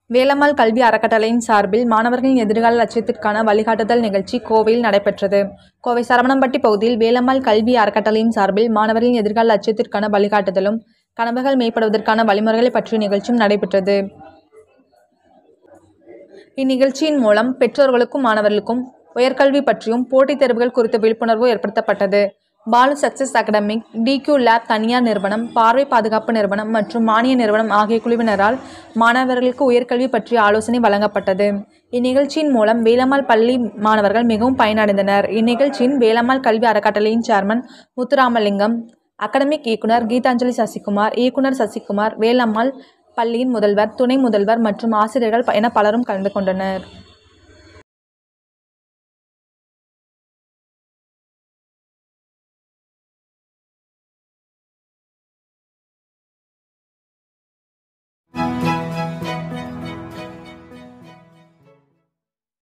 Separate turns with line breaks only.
வேலம்மாள் கல்வி அறக்கட்டளையின் சார்பில் மாணவர்களின் எதிர்கால லட்சியத்திற்கான வழிகாட்டுதல் நிகழ்ச்சி கோவையில் நடைபெற்றது கோவை சரவணம்பட்டி பகுதியில் வேலம்மாள் கல்வி அறக்கட்டளையின் சார்பில் மாணவர்களின் எதிர்கால லட்சியத்திற்கான வழிகாட்டுதலும் கனவுகள் மேம்படுவதற்கான வழிமுறைகளை பற்றிய நிகழ்ச்சியும் நடைபெற்றது இந்நிகழ்ச்சியின் மூலம் பெற்றோர்களுக்கும் மாணவர்களுக்கும் உயர்கல்வி பற்றியும் போட்டித் தேர்வுகள் குறித்த விழிப்புணர்வு ஏற்படுத்தப்பட்டது Balu success academic DQ lab தனியார் நிறுவனம் பார்வை பாதுகாப்பு நிறுவனம் மற்றும் மானிய நிறுவனம் ஆகிய குழுவினரால் மாணவர்களுக்கு உயர்கல்வி பற்றிய ஆலோசனை வழங்கப்பட்டது இந்நிகழ்ச்சியின் மூலம் வேலம்மாள் பள்ளி மாணவர்கள் மிகவும் பயனடைந்தனர் இந்நிகழ்ச்சியின் வேலம்மாள் கல்வி அறக்கட்டளையின் சேர்மன் முத்துராமலிங்கம் அகாடமிக் இயக்குனர் கீதாஞ்சலி சசிகுமார் இயக்குனர் சசிகுமார் வேலம்மாள் பள்ளியின் முதல்வர் துணை முதல்வர் மற்றும் ஆசிரியர்கள் என பலரும் கலந்து கொண்டனர்